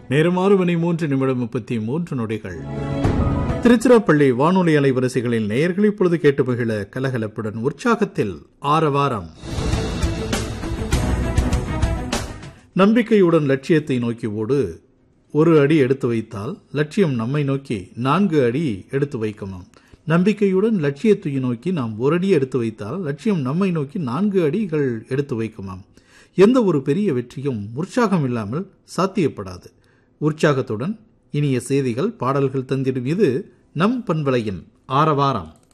நேரம் ஆறு மணி மூன்று நிமிடம் முப்பத்தி மூன்று நொடிகள் திருச்சிராப்பள்ளி வானொலி அலைவரிசைகளில் நேயர்கள் இப்பொழுது கேட்டு மகிழ கலகலப்புடன் உற்சாகத்தில் ஆரவாரம் நம்பிக்கையுடன் லட்சியத்தை நோக்கி ஓடு ஒரு அடி எடுத்து வைத்தால் லட்சியம் நம்மை நோக்கி நான்கு அடி எடுத்து வைக்கணும் நம்பிக்கையுடன் லட்சியத்தை நோக்கி நாம் ஒரு அடி எடுத்து வைத்தால் லட்சியம் நம்மை நோக்கி நான்கு அடிகள் எடுத்து வைக்குமாம் எந்த ஒரு பெரிய வெற்றியும் உற்சாகம் இல்லாமல் சாத்தியப்படாது உற்சாகத்துடன் இனிய செய்திகள் பாடல்கள் தந்திடும் இது நம் பண்பலையின் ஆரவாரம்